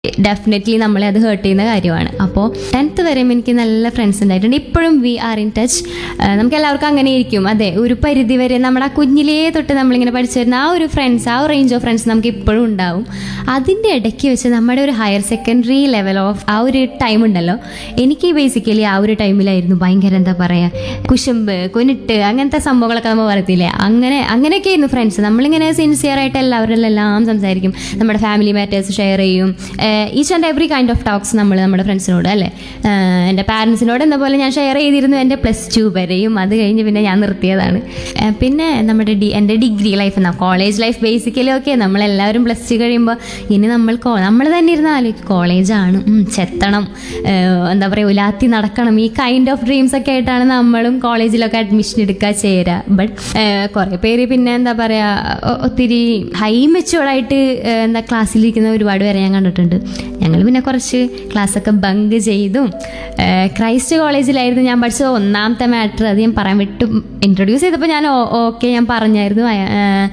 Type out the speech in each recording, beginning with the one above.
definitely നമ്മളെ അത് heart ചെയ്യുന്ന കാര്യമാണ് അപ്പോൾ ടെൻത്ത് വരെയും എനിക്ക് നല്ല ഫ്രണ്ട്സ് ഉണ്ടായിട്ടുണ്ട് ഇപ്പോഴും വി ആർ ഇൻ ടച്ച് നമുക്ക് എല്ലാവർക്കും അങ്ങനെ ഇരിക്കും അതെ ഒരു പരിധി വരെ നമ്മുടെ ആ കുഞ്ഞിലേ തൊട്ട് നമ്മളിങ്ങനെ പഠിച്ചു വരുന്ന ആ ഒരു ഫ്രണ്ട്സ് ആ ഒരു റേഞ്ച് ഓഫ് ഫ്രണ്ട്സ് നമുക്ക് ഇപ്പോഴും ഉണ്ടാവും അതിൻ്റെ ഇടയ്ക്ക് വെച്ച് നമ്മുടെ ഒരു ഹയർ സെക്കൻഡറി ലെവൽ ഓഫ് ആ ഒരു ടൈം ഉണ്ടല്ലോ എനിക്ക് ബേസിക്കലി ആ ഒരു ടൈമിലായിരുന്നു ഭയങ്കര എന്താ പറയുക കുശുമ്പ് കുനിട്ട് അങ്ങനത്തെ സംഭവങ്ങളൊക്കെ നമ്മൾ പറയത്തില്ലേ അങ്ങനെ അങ്ങനെയൊക്കെ ആയിരുന്നു ഫ്രണ്ട്സ് നമ്മളിങ്ങനെ സിൻസിയർ ആയിട്ട് എല്ലാവരും എല്ലാം സംസാരിക്കും നമ്മുടെ ഫാമിലി മാറ്റേഴ്സ് ഷെയർ ചെയ്യും each and every kind of talks നമ്മൾ നമ്മുടെ ഫ്രണ്ട്സിനോട് അല്ലേ ഏഹ് എൻ്റെ പാരൻസിനോട് എന്ന പോലെ ഞാൻ ഷെയർ ചെയ്തിരുന്നു എൻ്റെ പ്ലസ് ടു വരെയും അത് കഴിഞ്ഞ് പിന്നെ ഞാൻ നിർത്തിയതാണ് ഏഹ് പിന്നെ നമ്മുടെ ഡി എൻ്റെ degree life college life basically okay നമ്മളെല്ലാവരും പ്ലസ് ടു കഴിയുമ്പോൾ ഇനി നമ്മൾ നമ്മൾ തന്നെ ഇരുന്ന് ആലോചിക്കും കോളേജാണ് ചെത്തണം ഏഹ് എന്താ പറയുക ഉലാത്തി നടക്കണം ഈ കൈൻഡ് ഓഫ് ഡ്രീംസ് ഒക്കെ ആയിട്ടാണ് നമ്മളും കോളേജിലൊക്കെ അഡ്മിഷൻ എടുക്കുക ചേരുക ബട്ട് കുറേ പേര് പിന്നെ എന്താ പറയുക ഒത്തിരി ഹൈ മെച്ചുവർഡായിട്ട് എന്താ ക്ലാസ്സിലിരിക്കുന്ന ഒരുപാട് പേരെ ഞാൻ കണ്ടിട്ടുണ്ട് ഞങ്ങൾ പിന്നെ കുറച്ച് ക്ലാസ്സൊക്കെ ബങ്ക് ചെയ്തും ഏഹ് ക്രൈസ്റ്റ് കോളേജിലായിരുന്നു ഞാൻ പഠിച്ച ഒന്നാമത്തെ മാറ്റർ അത് ഞാൻ പറയാൻ വിട്ടു ഇൻട്രൊഡ്യൂസ് ചെയ്തപ്പോൾ ഞാൻ ഓക്കെ ഞാൻ പറഞ്ഞായിരുന്നു 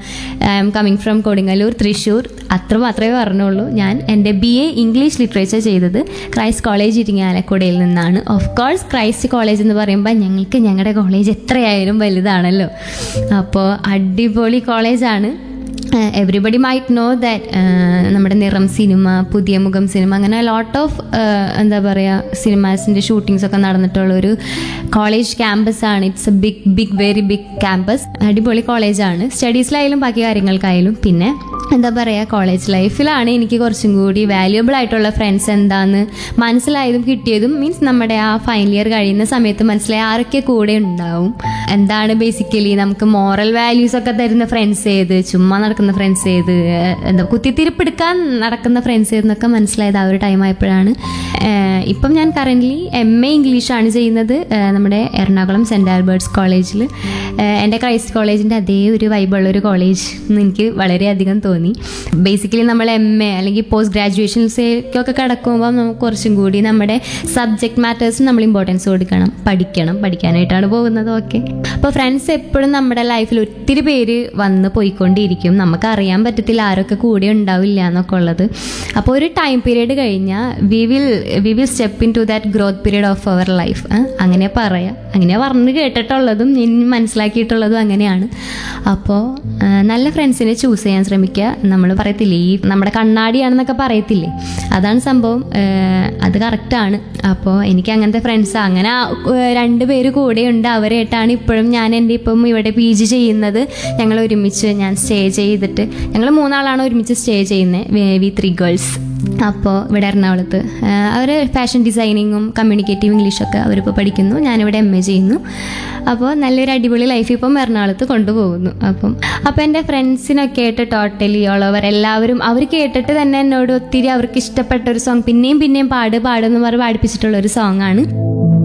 I'm coming from Kodungallur Thrissur അത്ര മാത്രമേ പറഞ്ഞുള്ളൂ ഞാൻ എൻ്റെ ബി എ ഇംഗ്ലീഷ് ലിറ്ററേച്ചർ ചെയ്തത് ക്രൈസ്റ്റ് കോളേജ് ഇരിങ്ങാലക്കുടയിൽ നിന്നാണ് ഓഫ് കോഴ്സ് ക്രൈസ്റ്റ് കോളേജ് എന്ന് പറയുമ്പോൾ ഞങ്ങൾക്ക് ഞങ്ങളുടെ കോളേജ് എത്രയായാലും വലുതാണല്ലോ അപ്പോൾ അടിപൊളി കോളേജാണ് എവറിബഡി മൈറ്റ് നോ ദാറ്റ് നമ്മുടെ നിറം സിനിമ പുതിയ മുഖം സിനിമ അങ്ങനെ ലോട്ട് ഓഫ് എന്താ പറയുക സിനിമാസിൻ്റെ ഷൂട്ടിങ്സ് ഒക്കെ നടന്നിട്ടുള്ള ഒരു കോളേജ് ക്യാമ്പസ് ആണ് it's a big big very big campus അടിപൊളി കോളേജാണ് സ്റ്റഡീസിലായാലും ബാക്കി കാര്യങ്ങൾക്കായാലും പിന്നെ എന്താ പറയുക കോളേജ് ലൈഫിലാണ് എനിക്ക് കുറച്ചും കൂടി വാല്യുബിൾ ആയിട്ടുള്ള ഫ്രണ്ട്സ് എന്താന്ന് മനസ്സിലായതും കിട്ടിയതും മീൻസ് നമ്മുടെ ആ ഫൈനൽ ഇയർ കഴിയുന്ന സമയത്ത് മനസ്സിലായ ആരൊക്കെ കൂടെ ഉണ്ടാവും എന്താണ് ബേസിക്കലി നമുക്ക് മോറൽ വാല്യൂസ് ഒക്കെ തരുന്ന ഫ്രണ്ട്സ് ഏത് ചുമ്മാ നടക്കുന്ന ഫ്രണ്ട്സ് ഏത് ഏഹ് എന്താ കുത്തിത്തിരിപ്പെടുക്കാൻ നടക്കുന്ന ഫ്രണ്ട്സ് ഏതെന്നൊക്കെ മനസ്സിലായത് ആ ഒരു ടൈം ആയപ്പോഴാണ് ഏഹ് ഇപ്പം ഞാൻ കറൻ്റ്ലി എം എ ഇംഗ്ലീഷാണ് ചെയ്യുന്നത് ഏഹ് നമ്മുടെ എറണാകുളം സെൻറ് ആൽബർട്ട്സ് കോളേജിൽ എൻ്റെ ക്രൈസ്റ്റ് കോളേജിൻ്റെ അതേ ഒരു വൈബുള്ള ഒരു കോളേജ് എന്ന് എനിക്ക് വളരെയധികം തോന്നി ബേസിക്കലി നമ്മൾ എം എ അല്ലെങ്കിൽ പോസ്റ്റ് ഗ്രാജുവേഷൻസിലേക്കൊക്കെ കിടക്കുമ്പോൾ നമുക്ക് കുറച്ചും കൂടി നമ്മുടെ സബ്ജക്ട് മാറ്റേഴ്സിന് നമ്മൾ ഇമ്പോർട്ടൻസ് കൊടുക്കണം പഠിക്കണം പഠിക്കാനായിട്ടാണ് പോകുന്നത് ഓക്കെ അപ്പോൾ ഫ്രണ്ട്സ് എപ്പോഴും നമ്മുടെ ലൈഫിൽ ഒത്തിരി പേര് വന്ന് പോയിക്കൊണ്ടിരിക്കും നമുക്ക് അറിയാൻ പറ്റത്തില്ല ആരൊക്കെ കൂടെ ഉണ്ടാവില്ല എന്നൊക്കെ ഉള്ളത് അപ്പോൾ ഒരു ടൈം പീരീഡ് കഴിഞ്ഞാൽ we will we will step in to that growth period of our life അങ്ങനെ പറയാം അങ്ങനെ പറഞ്ഞ് കേട്ടിട്ടുള്ളതും ഇനി മനസ്സിലാക്കിയിട്ടുള്ളതും അങ്ങനെയാണ് അപ്പോൾ നല്ല ഫ്രണ്ട്സിനെ ചൂസ് ചെയ്യാൻ ശ്രമിക്കുക നമ്മൾ പറയത്തില്ലേ ഈ നമ്മുടെ കണ്ണാടിയാണെന്നൊക്കെ പറയത്തില്ലേ അതാണ് സംഭവം ഏഹ് അത് കറക്റ്റാണ് അപ്പോൾ എനിക്ക് അങ്ങനത്തെ ഫ്രണ്ട്സ് അങ്ങനെ ഏഹ് രണ്ട് പേര് കൂടെയുണ്ട് അവരായിട്ടാണ് ഇപ്പോഴും ഞാൻ എൻ്റെ ഇപ്പം ഇവിടെ പി ജി ചെയ്യുന്നത് ഞങ്ങൾ ഒരുമിച്ച് ഞാൻ സ്റ്റേ ചെയ്തിട്ട് ഞങ്ങൾ മൂന്നാളാണ് ഒരുമിച്ച് സ്റ്റേ ചെയ്യുന്നത് വി ത്രീ ഗേൾസ് അപ്പോൾ ഇവിടെ എറണാകുളത്ത് അവർ ഫാഷൻ ഡിസൈനിങ്ങും കമ്മ്യൂണിക്കേറ്റീവ് ഇംഗ്ലീഷൊക്കെ അവരിപ്പോൾ പഠിക്കുന്നു ഞാനിവിടെ എം എ ചെയ്യുന്നു അപ്പോൾ നല്ലൊരു അടിപൊളി ലൈഫ് ഇപ്പം എറണാകുളത്ത് കൊണ്ടുപോകുന്നു അപ്പം അപ്പോൾ എൻ്റെ ഫ്രണ്ട്സിനൊക്കെ ആയിട്ട് ടോട്ടലി ഓൾ ഓവർ എല്ലാവരും അവർ കേട്ടിട്ട് തന്നെ എന്നോട് ഒത്തിരി അവർക്ക് ഇഷ്ടപ്പെട്ട ഒരു സോങ് പിന്നെയും പിന്നെയും പാട് പാടെന്ന് പറഞ്ഞ് പാടിപ്പിച്ചിട്ടുള്ള ഒരു സോങ് ആണ്